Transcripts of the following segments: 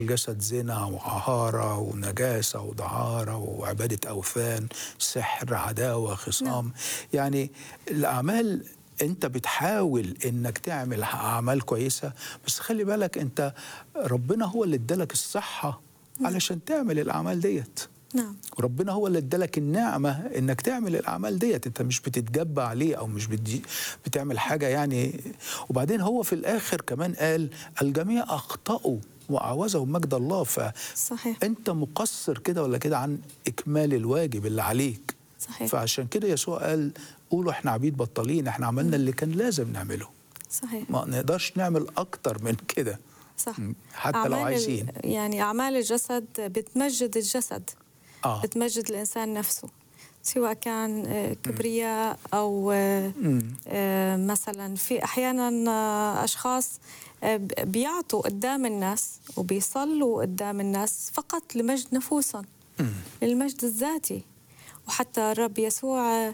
الجسد زنا وعهارة ونجاسة ودعارة وعبادة أوثان سحر عداوة خصام يعني الأعمال أنت بتحاول إنك تعمل أعمال كويسة بس خلي بالك أنت ربنا هو اللي ادالك الصحة علشان تعمل الأعمال ديت نعم وربنا هو اللي ادالك النعمة انك تعمل الاعمال ديت انت مش بتتجبى عليه او مش بتجي بتعمل حاجة يعني وبعدين هو في الاخر كمان قال الجميع اخطأوا وعوزهم مجد الله صحيح فانت مقصر كده ولا كده عن اكمال الواجب اللي عليك صحيح فعشان كده يسوع قال قولوا احنا عبيد بطالين احنا عملنا اللي كان لازم نعمله صحيح ما نقدرش نعمل اكتر من كده صح حتى لو أعمال ال- عايزين يعني أعمال الجسد بتمجد الجسد اه بتمجد الإنسان نفسه سواء كان آه، كبرياء أو آه، مم. آه، مثلا في أحيانا آه، أشخاص آه، ب- بيعطوا قدام الناس وبيصلوا قدام الناس فقط لمجد نفوسهم مم. للمجد الذاتي وحتى الرب يسوع آه،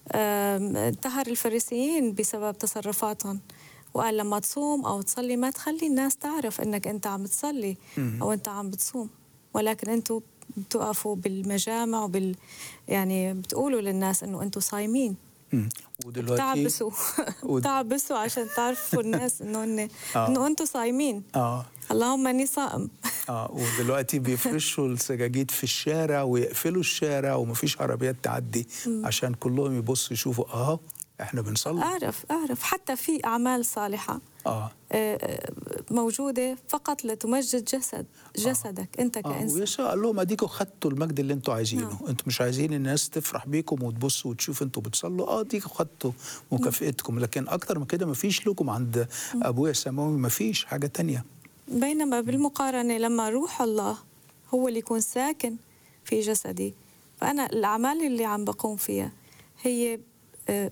آم، انتهر الفريسيين بسبب تصرفاتهم وقال لما تصوم او تصلي ما تخلي الناس تعرف انك انت عم تصلي مم. او انت عم بتصوم ولكن انتم بتقفوا بالمجامع وبال يعني بتقولوا للناس انه انتم صايمين مم. ودلوقتي تعبسوا ود- تعبسوا عشان تعرفوا الناس انه إن- آه. انه انتم صايمين اه اللهم اني صائم اه ودلوقتي بيفرشوا السجاجيد في الشارع ويقفلوا الشارع ومفيش عربيات تعدي عشان كلهم يبصوا يشوفوا اه احنا بنصلي اعرف اعرف حتى في اعمال صالحه اه آه، موجودة فقط لتمجد جسد جسدك أنت اه كإنسان ويسوع قال لهم اديكوا خدتوا المجد اللي انتوا عايزينه نعم. انتوا مش عايزين الناس تفرح بيكم وتبصوا وتشوف انتوا بتصلوا اه اديكوا خدتوا مكافئتكم لكن اكتر من كده مفيش لكم عند ابويا السماوي مفيش حاجه تانية بينما بالمقارنة لما روح الله هو اللي يكون ساكن في جسدي فأنا الأعمال اللي عم بقوم فيها هي آه،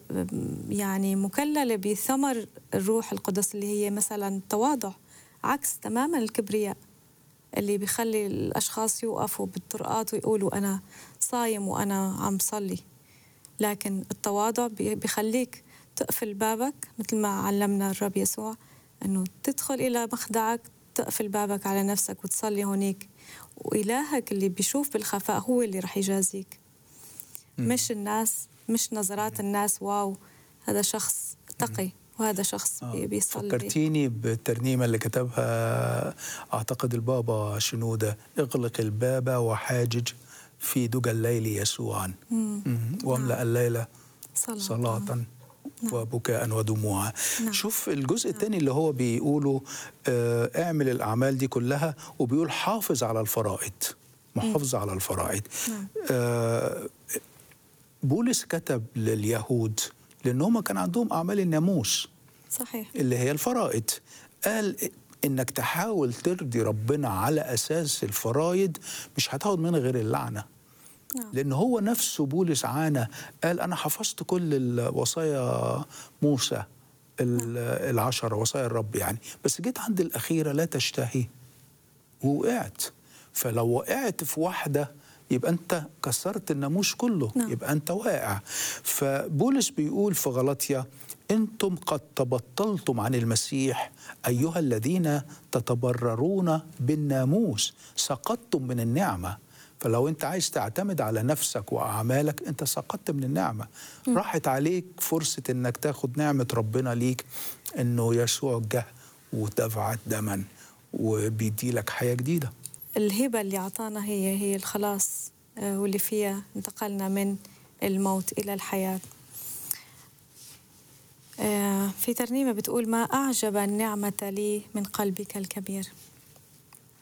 يعني مكللة بثمر الروح القدس اللي هي مثلا التواضع عكس تماما الكبرياء اللي بيخلي الأشخاص يوقفوا بالطرقات ويقولوا أنا صايم وأنا عم صلي لكن التواضع بي- بيخليك تقفل بابك مثل ما علمنا الرب يسوع أنه تدخل إلى مخدعك تقفل بابك على نفسك وتصلي هونيك وإلهك اللي بيشوف بالخفاء هو اللي رح يجازيك مش الناس مش نظرات الناس واو هذا شخص تقي وهذا شخص آه، بي- بيصلي فكرتيني بالترنيمة اللي كتبها أعتقد البابا شنودة اغلق الباب وحاجج في دجى الليل يسوعا مم. مم. واملأ الليلة صلاة, صلاة وبكاء ودموعا نعم. شوف الجزء الثاني اللي هو بيقوله آه اعمل الأعمال دي كلها وبيقول حافظ على الفرائض محافظة على الفرائض نعم. آه بولس كتب لليهود لأن هم كان عندهم أعمال الناموس صحيح اللي هي الفرائض قال انك تحاول ترضي ربنا على اساس الفرائض مش هتاخد منها غير اللعنه نعم. لان هو نفسه بولس عانى قال انا حفظت كل الوصايا موسى ال- العشرة وصايا الرب يعني بس جيت عند الأخيرة لا تشتهي ووقعت فلو وقعت في واحدة يبقى أنت كسرت الناموس كله نعم. يبقى أنت واقع فبولس بيقول في غلطيا أنتم قد تبطلتم عن المسيح أيها الذين تتبررون بالناموس سقطتم من النعمة فلو انت عايز تعتمد على نفسك واعمالك انت سقطت من النعمه راحت عليك فرصه انك تاخد نعمه ربنا ليك انه يسوع جه ودفع دما وبيدي لك حياه جديده الهبة اللي أعطانا هي هي الخلاص آه، واللي فيها انتقلنا من الموت إلى الحياة آه، في ترنيمة بتقول ما أعجب النعمة لي من قلبك الكبير